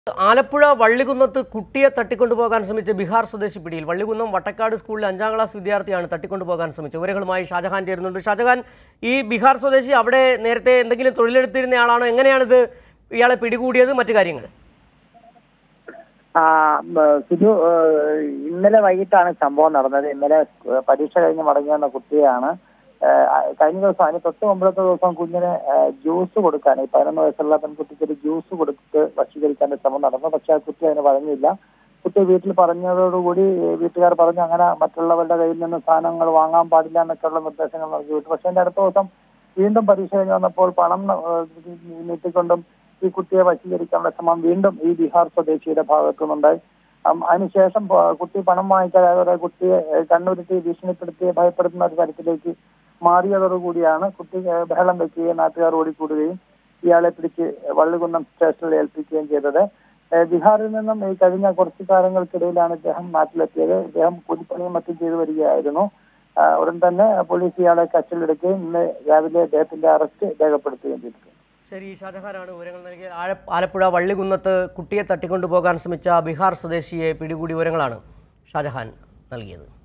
ആലപ്പുഴ വള്ളികുന്നത്ത് കുട്ടിയെ തട്ടിക്കൊണ്ടുപോകാൻ ശ്രമിച്ച ബീഹാർ സ്വദേശി പിടിയിൽ വള്ളികുന്നം വട്ടക്കാട് സ്കൂളിലെ അഞ്ചാം ക്ലാസ് വിദ്യാർത്ഥിയാണ് തട്ടിക്കൊണ്ടുപോകാൻ ശ്രമിച്ചത് വിവരങ്ങളുമായി ഷാജഹാൻ ചേരുന്നുണ്ട് ഷാജഹാൻ ഈ ബീഹാർ സ്വദേശി അവിടെ നേരത്തെ എന്തെങ്കിലും തൊഴിലെടുത്തിരുന്ന ആളാണോ എങ്ങനെയാണിത് ഇയാളെ പിടികൂടിയത് മറ്റു കാര്യങ്ങൾ ആ ബ- സിജു ഏഹ്, ഇന്നലെ വൈകിട്ടാണ് സംഭവം നടന്നത് ഇന്നലെ ഏഹ്, പരീക്ഷ കഴിഞ്ഞ് മടങ്ങി വന്ന കുട്ടിയാണ് ഏഹ്, ആ, കഴിഞ്ഞ ദിവസം അതിന് തൊട്ട് മുമ്പത്തെ ദിവസം കുഞ്ഞിന് ഏഹ്, ജ്യൂസ് കൊടുക്കാൻ ഈ പതിനൊന്ന് വയസ്സുള്ള പെൺകുട്ടിക്ക് ഒരു ജ്യൂസ് കൊടുത്ത് വശീകരിക്കാൻ ശ്രമം നടന്നു പക്ഷെ ആ കുട്ടി അതിന് വഴങ്ങിയില്ല കുട്ടി വീട്ടിൽ പറഞ്ഞതോടുകൂടി ഏഹ്, വീട്ടുകാർ പറഞ്ഞു അങ്ങനെ മറ്റുള്ളവരുടെ കയ്യിൽ നിന്ന് സാധനങ്ങൾ വാങ്ങാൻ പാടില്ല എന്നൊക്കെയുള്ള നിർദ്ദേശങ്ങൾ നൽകി വിട്ടു പക്ഷെ അതിന്റെ അടുത്ത ദിവസം വീണ്ടും പരീക്ഷ കഴിഞ്ഞ് വന്നപ്പോൾ പണം ഏഹ്, നീട്ടിക്കൊണ്ടും ഈ കുട്ടിയെ വശീകരിക്കാനുള്ള ശ്രമം വീണ്ടും ഈ ബീഹാർ സ്വദേശിയുടെ ഭാഗത്തു നിന്നുണ്ടായി അം, അതിനുശേഷം പ- കുട്ടി പണം വാങ്ങിക്കാതെ അതോടെ കുട്ടിയെ ഏഹ്, കണ്ണുരുട്ടി ഭീഷണിപ്പെടുത്തി ഭയപ്പെടുത്തുന്ന ഒരു തരത്തിലേക്ക് മാറിയതോടുകൂടിയാണ് കുട്ടി ഏഹ്, ബഹളം വെക്കുകയും നാട്ടുകാർ ഓടിക്കൂടുകയും ഇയാളെ പിടിച്ച് വള്ളികുന്നം സ്റ്റേഷനിൽ ഏൽപ്പിക്കുകയും ചെയ്തത് ഏഹ്, ബീഹാറിൽ നിന്നും ഈ കഴിഞ്ഞ കുറച്ചു കാലങ്ങൾക്കിടയിലാണ് ഇദ്ദേഹം നാട്ടിലെത്തിയത് ഇദ്ദേഹം കൂലിപ്പണിയും മറ്റും ചെയ്തു വരികയായിരുന്നു ആ, ഉടൻ തന്നെ പോലീസ് ഇയാളെ കസ്റ്റഡിയിലെടുക്കുകയും ഇന്ന് രാവിലെ അദ്ദേഹത്തിന്റെ അറസ്റ്റ് രേഖപ്പെടുത്തുകയും ചെയ്തിട്ടുണ്ട് ശരി ഷാജഹാനാണ് വിവരങ്ങൾ നൽകിയത് ആഴ ആലപ്പുഴ വള്ളികുന്നത്ത് കുട്ടിയെ തട്ടിക്കൊണ്ടുപോകാൻ ശ്രമിച്ച ബീഹാർ സ്വദേശിയെ പിടികൂടി വിവരങ്ങളാണ് ഷാജഹാൻ നൽകിയത്